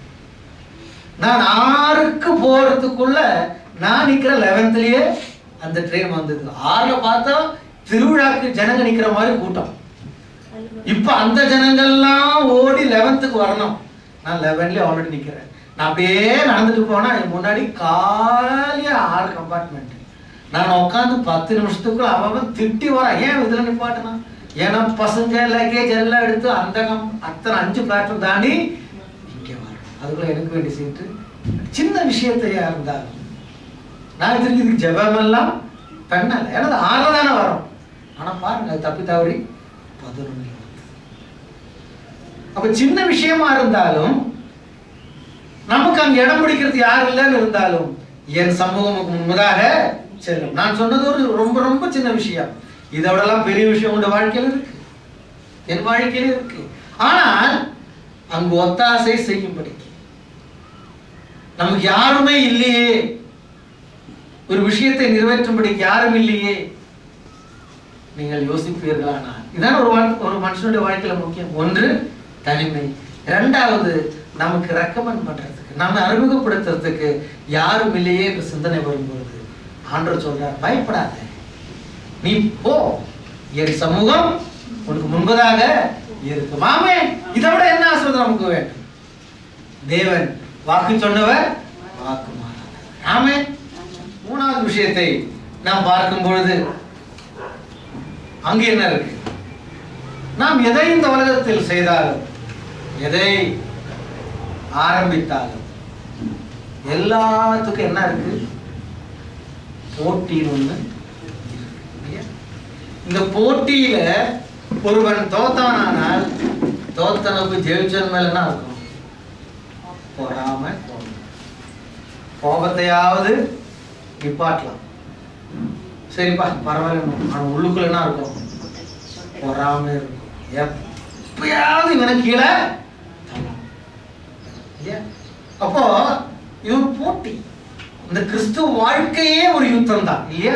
நான் ஆறுக்கு போறதுக்குள்ள நான் நிக்கிற லெவன்த்லயே அந்த ட்ரெயின் வந்தது ஆறுல பார்த்தா திருவிழாக்கு ஜனங்க நிக்கிற மாதிரி கூட்டம் இப்ப அந்த ஜனங்கள்லாம் ஓடி லெவன்த்துக்கு வரணும் நான் லெவன்லயே ஆல்ரெடி நிக்கிறேன் நான் அப்படியே நடந்துட்டு போனா என் முன்னாடி காலியா ஆறு கம்பார்ட்மெண்ட் நான் உட்காந்து பத்து நிமிஷத்துக்குள்ள அவன் அவன் திட்டி வரான் ஏன் இதுல நிப்பாட்டினா ஏன்னா பசங்க லக்கேஜ் எல்லாம் எடுத்து அந்த கம் அத்தனை அஞ்சு பிளாட்ஃபார்ம் தாண்டி இங்கே வரும் அதுக்குள்ள எனக்கு வேண்டிய சீட்டு சின்ன விஷயத்தையா இருந்தாலும் நான் திரும்பி இதுக்கு ஜெபமெல்லாம் பண்ணல ஏன்னா அது ஆறில் தானே வரும் ஆனா பாருங்க அது தப்பி தவறி பதினொன்று அப்ப சின்ன விஷயமா இருந்தாலும் நமக்கு அங்க இடம் பிடிக்கிறது யாரும் இல்லைன்னு இருந்தாலும் என் சமூகம் முன்பதாக செல்லும் நான் சொன்னது ஒரு ரொம்ப ரொம்ப சின்ன விஷயம் இதோடலாம் பெரிய விஷயம் உங்க வாழ்க்கையில இருக்கு என் வாழ்க்கையில இருக்கு ஆனால் அங்கு ஒத்தாசை செய்யும்படி நமக்கு யாருமே இல்லையே ஒரு விஷயத்தை நிறைவேற்றும்படி யாரும் இல்லையே நீங்கள் யோசிப்பீர்களானால் இதான் ஒரு வாழ்க்கை ஒரு மனுஷனுடைய வாழ்க்கையில முக்கியம் ஒன்று தனிமை இரண்டாவது நமக்கு ரெக்கமெண்ட் பண்றதுக்கு நம்ம அறிமுகப்படுத்துறதுக்கு யாரும் இல்லையே என்ற சிந்தனை வரும்பொழுது ஆண்டவர் சொல்றார் பயப்படாத நீ போ என் சமூகம் உனக்கு முன்பதாக இருக்கும் ஆமே இதை விட என்ன ஆசிரியர் நமக்கு வேண்டும் தேவன் வாக்கு சொன்னவர் வாக்கு மாறாதவர். ஆமே மூணாவது விஷயத்தை நாம் பார்க்கும் பொழுது அங்கே என்ன இருக்கு நாம் எதை இந்த உலகத்தில் செய்தாலும் எதை ஆரம்பித்தாலும் எல்லாத்துக்கும் என்ன இருக்கு போட்டின்னு ஒண்ணு இருக்கு. இல்லையா? இந்த போட்டியில ஒருவன் தோத்தானால் தோத்தனுக்கு ஜெயிச்சன் மேல என்ன இருக்கும் பொறாம கோபம். கோபத்தையாவது நிப்பாட்டலாம் சரிப்பா பரவாயில்ல அவன் உள்ளுக்குள்ள என்ன இருக்கும் பொறாம இருக்கும் எப்பயாவது இவனை கீழே தள்ளலாம். இல்லையா அப்போ இது ஒரு போட்டி இந்த கிறிஸ்துவ வாழ்க்கையே ஒரு யுத்தம் தான் இல்லையா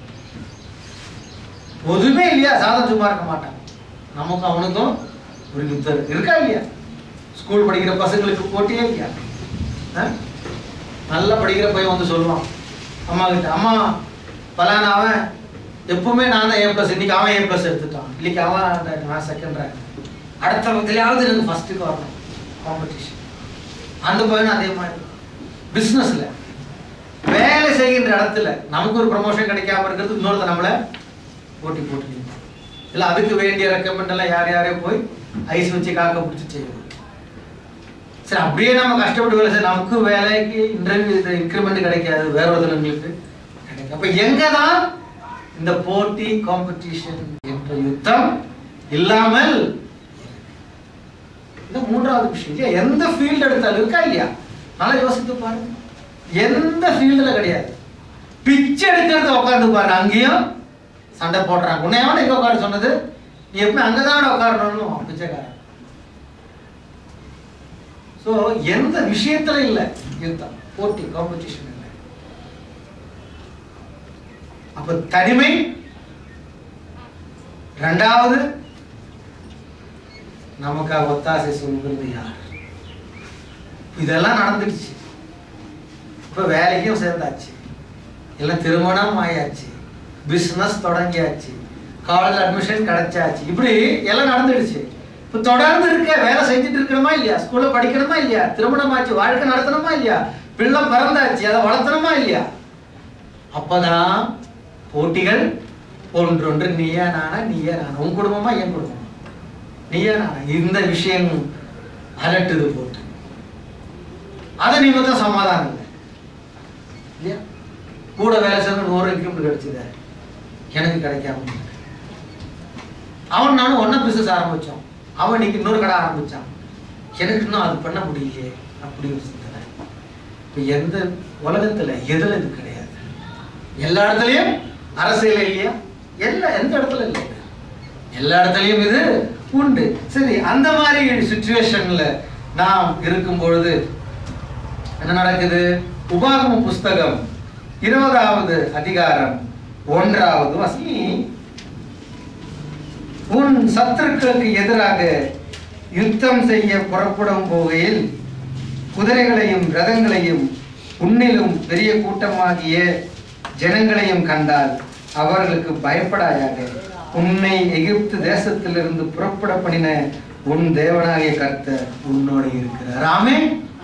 பொதுவே இல்லையா சாதம் சும்மா இருக்க மாட்டான் நமக்கும் அவனுக்கும் ஒரு யுத்தம் இருக்கு இருக்கா இல்லையா ஸ்கூல் படிக்கிற பசங்களுக்கு போட்டியே இல்லையா ஆ? நல்லா படிக்கிற பையன் வந்து சொல்லுவான் அம்மா கிட்ட அம்மா பலான அவன் எப்பவுமே நான் தான் ஏ ப்ளஸ் இன்னைக்கு அவன் ஏ ப்ளஸ் எடுத்துட்டான் இன்னைக்கு அவன் நான் செகண்ட் ரேங்க் அடுத்த வகுத்துலயாவது எனக்கு ஃபர்ஸ்ட்டுக்கு வரணும் காம்படிஷன் அந்த பையனும் அதே மாதிரி பிஸ்னஸ்ல வேலை செய்கின்ற இடத்துல நமக்கு ஒரு ப்ரமோஷன் கிடைக்காம இருக்கிறது இன்னொருத்த நம்மள போட்டி போட்டு நிற்பான். இல்ல அதுக்கு வேண்டிய ரெக்கமெண்ட் எல்லாம் யார் யாரையோ போய் ஐஸ் வச்சு காக்க பிடிச்சி செய்வோம் சரி அப்படியே நம்ம கஷ்டப்பட்டு வேலை செய்ய நமக்கு வேலைக்கு இன்டர்வியூ இன்க்ரிமெண்ட் கிடைக்காது வேற ஒருத்தவங்களுக்கு கிடைக்கும் அப்ப எங்க தான் இந்த போட்டி காம்படிஷன் என்ற யுத்தம் இல்லாமல் இந்த மூன்றாவது விஷயம் இல்லையா எந்த ஃபீல்டு எடுத்தாலும் இருக்கா இல்லையா நல்லா யோசித்து பாருங்க எந்த ஃபீல்டுல கிடையாது பிச்சை எடுக்கிறத உட்காந்து பாருங்க அங்கேயும் சண்டை போடுறாங்க உன்னை எவன் எங்க உட்கார சொன்னது நீ எப்பவுமே அங்கதான் உட்காரணும்னு பிச்சைக்காரன் ஸோ எந்த விஷயத்துல இல்லை யுத்தம் போட்டி காம்படிஷன் இல்லை அப்ப தனிமை ரெண்டாவது நமக்காக ஒத்தாசை சொல்கிறது யார் இதெல்லாம் நடந்துடுச்சு இப்ப வேலைக்கும் சேர்ந்தாச்சு எல்லாம் திருமணம் ஆயாச்சு பிசினஸ் தொடங்கியாச்சு காலேஜ் அட்மிஷன் கிடைச்சாச்சு இப்படி எல்லாம் நடந்துடுச்சு இப்ப தொடர்ந்து இருக்க வேலை செஞ்சுட்டு இருக்கணுமா இல்லையா ஸ்கூல்ல படிக்கணுமா இல்லையா திருமணம் ஆச்சு வாழ்க்கை நடத்தணுமா இல்லையா பிள்ளை பிறந்தாச்சு அதை வளர்த்தணுமா இல்லையா அப்பதான் போட்டிகள் ஒன்றொன்று நீயா நானா நீயா நானா உன் குடும்பமா என் குடும்பமா நீயா நானா இந்த விஷயம் அலட்டுது போட்டு அதை நிமித்தம் சமாதானம் இல்லை இல்லையா கூட வேலை செய்யணும் நூறு கிலோமீட்டர் கிடைச்சது எனக்கு கிடைக்காம இருக்கு. அவன் நானும் ஒண்ணா பிசினஸ் ஆரம்பிச்சோம் அவன் இன்னைக்கு இன்னொரு கடை ஆரம்பிச்சான் எனக்கு இன்னும் அது பண்ண முடியலையே அப்படி ஒரு சிந்தனை இப்போ எந்த உலகத்துல எதுல இது கிடையாது எல்லா இடத்துலயும் அரசியல் இல்லையா எல்லா எந்த இடத்துல இல்லை எல்லா இடத்துலயும் இது உண்டு சரி அந்த மாதிரி சுச்சுவேஷன்ல நாம் இருக்கும் பொழுது என்ன நடக்குது உபாகம புஸ்தகம் இருபதாவது அதிகாரம் ஒன்றாவது வசி உன் சத்துருக்களுக்கு எதிராக யுத்தம் செய்ய புறப்படும் போகையில் குதிரைகளையும் ரதங்களையும் உன்னிலும் பெரிய கூட்டமாகிய ஜனங்களையும் கண்டால் அவர்களுக்கு பயப்படாயாக உன்னை எகிப்து தேசத்திலிருந்து புறப்பட பண்ணின உன் தேவனாகிய கர்த்தர் உன்னோடு இருக்கிறார் ஆமே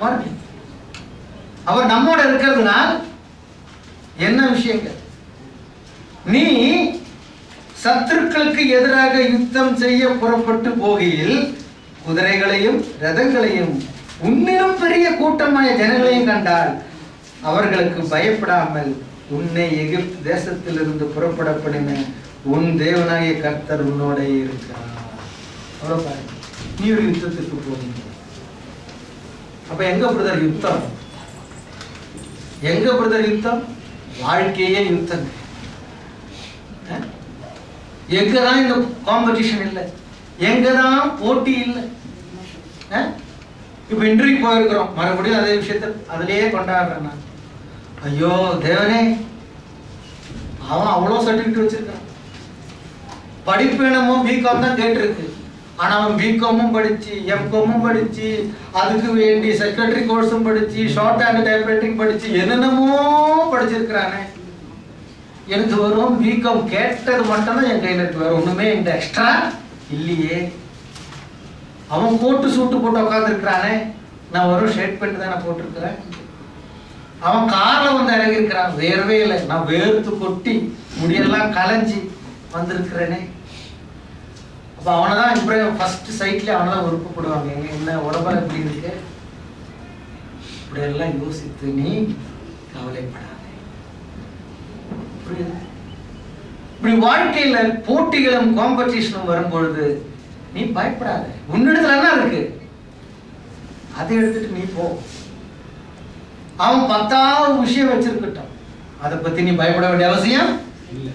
அவர் நம்மோட இருக்கிறதுனால் என்ன விஷயங்கள் நீ சத்துருக்களுக்கு எதிராக யுத்தம் செய்ய புறப்பட்டு போகையில் குதிரைகளையும் ரதங்களையும் உன்னிலும் பெரிய கூட்டமாய ஜனங்களையும் கண்டால் அவர்களுக்கு பயப்படாமல் உன்னை எகிப்து தேசத்திலிருந்து புறப்பட பண்ணின உன் தேவனாகிய கர்த்தர் உன்னோட இருக்கிறார் அவ்வளவு பாருங்க. நீ ஒரு யுத்தத்துக்கு போறீங்க அப்ப எங்க பிரதர் யுத்தம் எங்க பிரதர் யுத்தம் வாழ்க்கையே யுத்தம் அஹ்? எங்கதான் இந்த காம்படிஷன் இல்லை எங்கதான் போட்டி இல்லை அஹ்? இப்ப இன்டர்வியூ போயிருக்கிறோம் மறுபடியும் அதே விஷயத்த அதிலேயே கொண்டாடுறேன் நான் ஐயோ தேவனே அவன் அவ்வளோ சர்டிஃபிகேட் வச்சிருக்கான் படிப்பு என்னமோ பிகாம் தான் கேட்டிருக்கு ஆனா அவன் பிகாமும் படிச்சு எம்காமும் படிச்சு அதுக்கு வேண்டி செக்ரட்டரி கோர்ஸும் படிச்சு ஷார்ட் ஹேண்ட் டைப்ரைட்டிங் படிச்சு என்னென்னமோ படிச்சிருக்கிறானே எனக்கு வரும் பிகாம் கேட்டது மட்டும்தான் என் கையில் இருக்கு வேற ஒண்ணுமே இந்த எக்ஸ்ட்ரா இல்லையே அவன் கோட்டு சூட்டு போட்டு உட்காந்துருக்கிறானே நான் வரும் ஷர்ட் பேண்ட் தானே போட்டிருக்கிறேன் அவன் கார்ல வந்து இறங்கி இருக்கிறான் வேர்வே இல்லை நான் வேர்த்து கொட்டி முடியெல்லாம் கலைஞ்சி வந்திருக்கிறேனே அப்ப அவனை தான் இப்படி ஃபர்ஸ்ட் சைட்ல அவனை தான் விருப்பப்படுவாங்க எங்க என்ன உடம்பு எப்படி இருக்கு இப்படி எல்லாம் யோசித்து நீ கவலைப்படாதே புரியுது இப்படி வாழ்க்கையில போட்டிகளும் காம்படிஷனும் வரும்பொழுது நீ பயப்படாத உன்னிடத்துல என்ன இருக்கு அதை எடுத்துட்டு நீ போ அவன் பத்தாவது விஷயம் வச்சிருக்கட்டும் அதை பத்தி நீ பயப்பட வேண்டிய அவசியம் இல்லை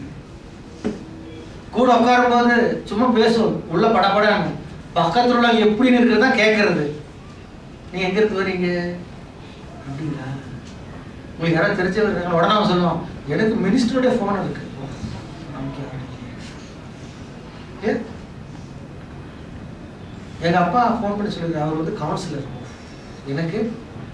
கூட உட்காரும் போது சும்மா பேசும் உள்ள படப்படான்னு பக்கத்துல உள்ள எப்படி இருக்கிறதா கேட்கறது நீங்க எங்க இருந்து வரீங்க அப்படிங்களா உங்களுக்கு யாராவது தெரிஞ்சவர் இருக்காங்க உடனே அவன் சொல்லுவான் எனக்கு மினிஸ்டருடைய ஃபோன் இருக்கு ஓ, நமக்கு யாரும் இல்லையே. ஏ? எங்க அப்பா ஃபோன் பண்ணி சொல்லுங்க அவர் வந்து கவுன்சிலர் எனக்கு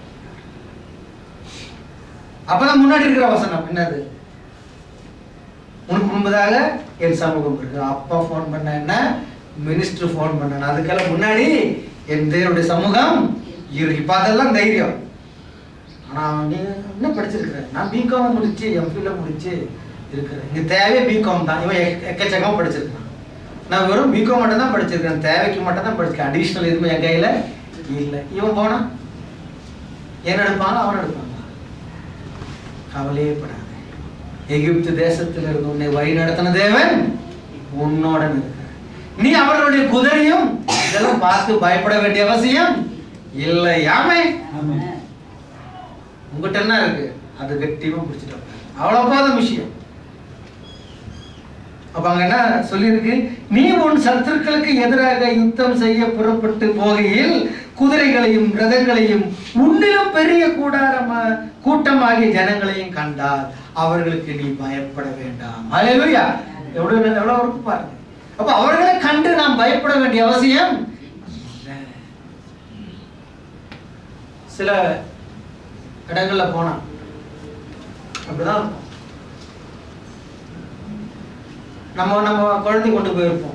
அப்பதான் முன்னாடி இருக்கிற வசனம் என்னது உனக்கு முன்பதாக என் சமூகம் இருக்கு அப்பா ஃபோன் பண்ண என்ன மினிஸ்டர் ஃபோன் பண்ண அதுக்கெல்லாம் முன்னாடி என் தேவனுடைய சமூகம் இருக்கு இப்ப அதெல்லாம் தைரியம் ஆனா நீ என்ன படிச்சிருக்கிற நான் பிகாம் முடிச்சு எம்ஃபில முடிச்சு இருக்கிறேன் இங்க தேவை பிகாம் தான் இவன் எக்க- எக்கச்சக்கமா படிச்சிருக்கான் நான் வெறும் பிகாம் மட்டும் தான் படிச்சிருக்கேன் தேவைக்கு மட்டும் தான் படிச்சிருக்கேன் அடிஷ்னல் எதுவுமே என் கையில இல்லை இவன் போனா என்ன எடுப்பாங்க அவன் எடுப்பாங்க கவலையே படாத எகிப்து தேசத்தில் இருந்து உன்னை வழி நடத்தின தேவன் உன்னோட இருக்கிறார் நீ அவர்களுடைய குதிரையும் இதெல்லாம் பார்த்து பயப்பட வேண்டிய அவசியம் இல்லை யாமே ஆமாம் உங்ககிட்ட என்ன இருக்கு அது கட்டியமா பிடிச்சிட்டு அவ்வளவு போதும் விஷயம் அப்ப அங்க என்ன சொல்லியிருக்கு நீ உன் சத்துருக்களுக்கு எதிராக யுத்தம் செய்ய புறப்பட்டு போகையில் குதிரைகளையும் ரதங்களையும் உன்னிலும் பெரிய கூடாரமா கூட்டமாகிய ஜனங்களையும் கண்டால் அவர்களுக்கு நீ பயப்பட வேண்டாம் அல்லேலூயா எவ்வளவு எவ்வளவு இருக்கு பாருங்க அப்ப அவர்களை கண்டு நாம் பயப்பட வேண்டிய அவசியம் இல்லை. சில இடங்கள்ல போனா அப்படிதான் இருக்கும். நம்ம நம்ம குழந்தை கொண்டு போயிருப்போம்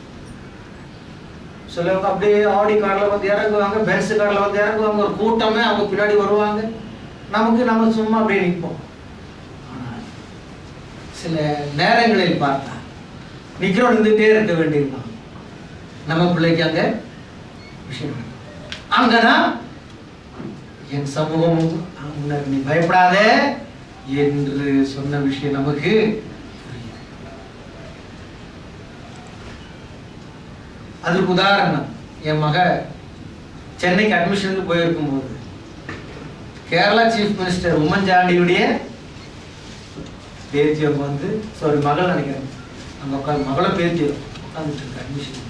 சிலவங்க அப்படியே ஆடி கார்ல வந்து இறங்குவாங்க பென்ஸ் கார்ல வந்து இறங்குவாங்க ஒரு கூட்டமே அவங்க பின்னாடி வருவாங்க நமக்கு நம்ம சும்மா அப்படியே நிற்போம் ஆனால் சில நேரங்களில் பார்த்தா நிக்கிறோம் இருந்துட்டே இருக்க வேண்டியிருந்தான் நம்ம பிள்ளைக்கு அங்க விஷயம் நடக்கும். அங்கதான் என் சமூகம் உனக்கு நீ பயப்படாதே என்று சொன்ன விஷயம் நமக்கு புரியுது. அதுக்கு உதாரணம் என் மக சென்னைக்கு அட்மிஷனுக்கு போயிருக்கும் போது கேரளா சீஃப் மினிஸ்டர் உம்மன் சாண்டியுடைய பேத்தி அவங்க வந்து சாரி மகள் நினைக்கிறேன் அங்க உட்காந்து மகளை பேத்தி உட்காந்துட்டு இருக்கு அட்மிஷன்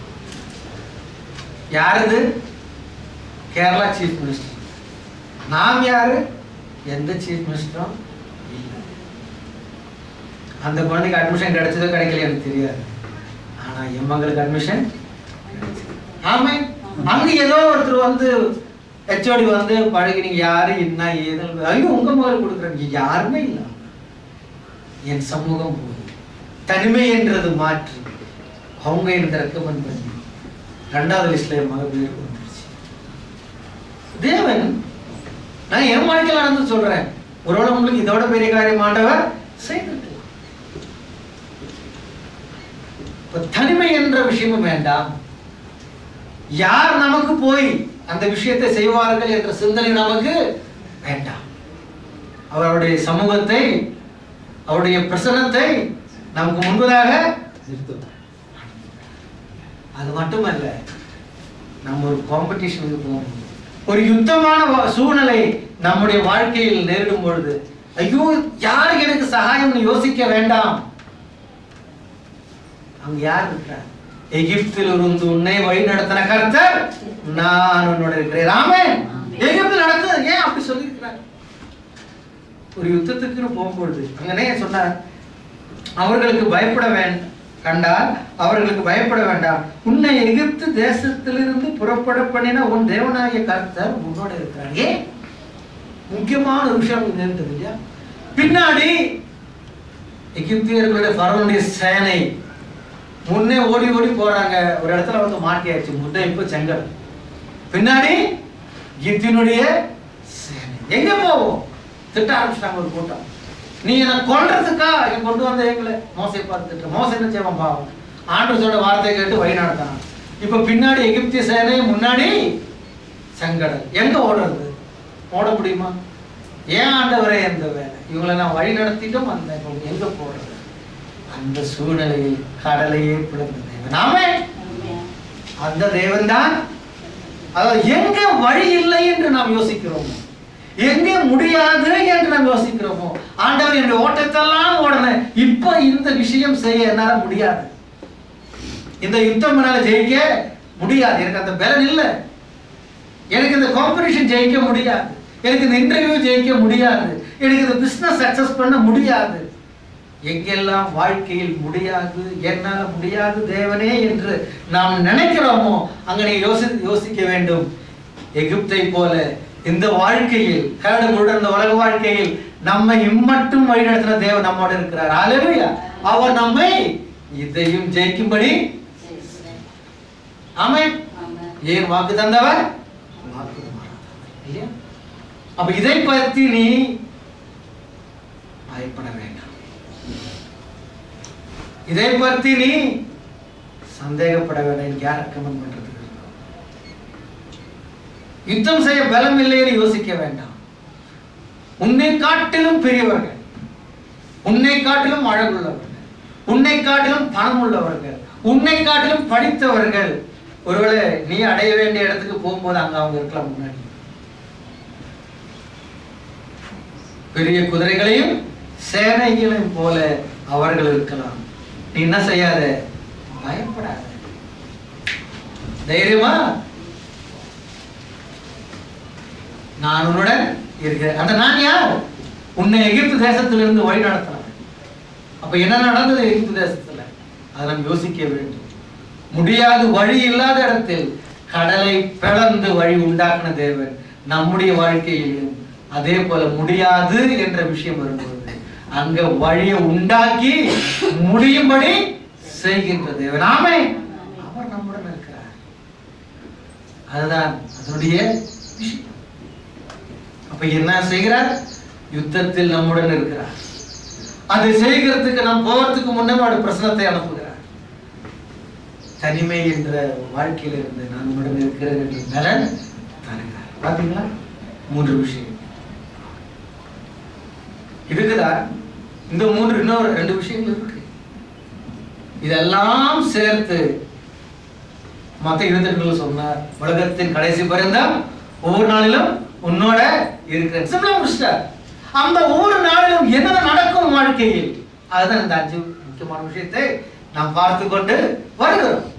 யார் இது கேரளா சீஃப் மினிஸ்டர் நாம் யாரு எந்த சீஃப் மினிஸ்டரும் இல்லை அந்த குழந்தைக்கு அட்மிஷன் கிடைச்சதோ கிடைக்கல எனக்கு தெரியாது ஆனா என் மகளுக்கு அட்மிஷன் ஆமே அங்க ஏதோ ஒருத்தர் வந்து ஹெச்ஓடி வந்து பழகி நீங்க யாரு என்ன ஏது ஐயோ உங்க மகள் கொடுக்குறாங்க யாருமே இல்ல என் சமூகம் போய் தனிமை என்றது மாற்றி அவங்க எனக்கு ரெக்கமெண்ட் பண்ணி ரெண்டாவது லிஸ்ட்ல என் மக பேர் வந்துருச்சு தேவன் நான் என் வாழ்க்கையில் நடந்து சொல்றேன் ஒருவேளை உங்களுக்கு இதோட பெரிய காரியம் ஆண்டவர் செய்திருக்கலாம் இப்ப தனிமை என்ற விஷயமும் வேண்டாம் யார் நமக்கு போய் அந்த விஷயத்தை செய்வார்கள் என்ற சிந்தனை நமக்கு வேண்டாம் அவருடைய சமூகத்தை அவருடைய பிரசனத்தை நமக்கு முன்பதாக நிறுத்துவார் அது மட்டுமல்ல நம்ம ஒரு காம்படிஷனுக்கு போகணும் ஒரு யுத்தமான வா- சூழ்நிலை நம்முடைய வாழ்க்கையில் நேரிடும் பொழுது ஐயோ யார் எனக்கு சகாயம்னு யோசிக்க வேண்டாம் அங்க யார் இருக்கிறார் எகிப்தில் இருந்து உன்னை வழி நடத்தின கர்த்தர் நான் உன்னோட இருக்கிறேன் ராமே எகிப்தில் நடந்தது ஏன் அப்படி சொல்லியிருக்கிறார் ஒரு யுத்தத்துக்குன்னு போகும்பொழுது அங்கனே சொன்னார் அவர்களுக்கு பயப்பட வேண்டாம் கண்டால் அவர்களுக்கு பயப்பட வேண்டாம் உன்னை எகிப்து தேசத்திலிருந்து புறப்பட பண்ணின உன் தேவனாகிய கர்த்தர் உன்னோட இருக்கிறார் ஏன் முக்கியமான ஒரு விஷயம் இங்க இருந்தது இல்லையா பின்னாடி எகிப்தியர்களுடைய பரவனுடைய சேனை முன்னே ஓடி ஓடி போறாங்க ஒரு இடத்துல வந்து மாட்டியாச்சு முன்னே இப்ப செங்கல் பின்னாடி கித்தினுடைய சேனை எங்க போவோம் திட்ட ஆரம்பிச்சிட்டாங்க ஒரு கூட்டம் நீ என்ன கொல்றதுக்கா இங்க கொண்டு வந்த எங்களை மோசை பார்த்து திட்ட மோசை என்ன செய்வான் பாவம் ஆண்டவரோட வார்த்தை கேட்டு வழி நடத்தான் இப்ப பின்னாடி எகிப்திய சேனை முன்னாடி செங்கடல் எங்க ஓடுறது ஓட முடியுமா ஏன் ஆண்டவரே எந்த வேலை இவங்களை நான் வழி நடத்திட்டும் அந்த இவங்க எங்க போறது அந்த சூழ்நிலையில் கடலையே பிளந்த தேவன் ஆமே அந்த தேவன் தான் அதாவது எங்க வழி இல்லை என்று நாம் யோசிக்கிறோமோ எங்கே முடியாது என்று நாம் யோசிக்கிறோமோ ஆண்டவர் என்னுடைய ஓட்டத்தெல்லாம் ஓடனேன் இப்ப இந்த விஷயம் செய்ய என்னால முடியாது இந்த யுத்தம் என்னால ஜெயிக்க முடியாது எனக்கு அந்த பலன் இல்லை எனக்கு இந்த காம்படிஷன் ஜெயிக்க முடியாது எனக்கு இந்த இன்டர்வியூ ஜெயிக்க முடியாது எனக்கு இந்த பிசினஸ் சக்சஸ் பண்ண முடியாது எங்கெல்லாம் வாழ்க்கையில் முடியாது என்னால முடியாது தேவனே என்று நாம் நினைக்கிறோமோ அங்கே யோசி யோசிக்க வேண்டும் எகிப்தை போல இந்த வாழ்க்கையில் கரடுமுரடு இந்த உலக வாழ்க்கையில் நம்மை இம்மட்டும் வழிநடத்தின தேவன் நம்மோடு இருக்கிறார் அல்லேலூயா அவர் நம்மை இதையும் ஜெயிக்கும்படி ஆமென் ஏன் வாக்கு தந்தவர் வாக்கு மாறாதவர். இல்லையா அப்ப இதை பற்றி நீ பயப்பட வேண்டாம் இதை பற்றி நீ சந்தேகப்பட வேண்டாம் எனக்கு யார் ரெக்கமெண்ட் பண்றதுக்கு யுத்தம் செய்ய பலம் இல்லைன்னு யோசிக்க வேண்டாம் உன்னை காட்டிலும் பெரியவர்கள் உன்னை காட்டிலும் அழகுள்ளவர்கள் உன்னை காட்டிலும் பணம் உள்ளவர்கள் உன்னை காட்டிலும் படித்தவர்கள் ஒருவேளை நீ அடைய வேண்டிய இடத்துக்கு போகும்போது அங்க அவங்க இருக்கலாம் முன்னாடி பெரிய குதிரைகளையும் சேனைகளையும் போல அவர்கள் இருக்கலாம் நீ என்ன செய்யாத பயப்படாத தைரியமா நான் உன்னுடன் இருக்கிறேன் அந்த நான் யார் உன்னை எகிப்து தேசத்திலிருந்து வழி நடத்தினவன் அப்ப என்ன நடந்தது எகிப்து தேசத்துல அதை நாம் யோசிக்க வேண்டும் முடியாது வழி இல்லாத இடத்தில் கடலை பிளந்து வழி உண்டாக்கின தேவன் நம்முடைய வாழ்க்கையிலும் அதே போல முடியாது என்ற விஷயம் வரும்போது அங்க வழியை உண்டாக்கி முடியும்படி செய்கின்ற தேவன் ஆமே அவர் நம்முடன் இருக்கிறார் அதுதான் அதனுடைய விஷயம் அப்ப என்ன செய்கிறார் யுத்தத்தில் நம்முடன் இருக்கிறார் அதை செய்கிறதுக்கு நாம் போறதுக்கு முன்னே அவருடைய பிரசனத்தை அனுப்புகிறார் தனிமை என்ற வாழ்க்கையில இருந்து நான் உடன் இருக்கிறேன் என்ற நலன் தருகிறார் பாத்தீங்களா மூன்று விஷயம் இருக்குதா இந்த மூன்று இன்னொரு ரெண்டு விஷயங்கள் இருக்கு இதெல்லாம் சேர்த்து மத்த இருபத்தெட்டுல சொன்னார் உலகத்தின் கடைசி பரிந்தம் ஒவ்வொரு நாளிலும் உன்னோட இருக்கிறேன் சிம்பிளா முடிச்சிட்டார் அந்த ஒவ்வொரு நாளிலும் என்ன நடக்கும் வாழ்க்கையில் அதுதான் இந்த அஞ்சு முக்கியமான விஷயத்தை நாம் பார்த்து கொண்டு வருகிறோம்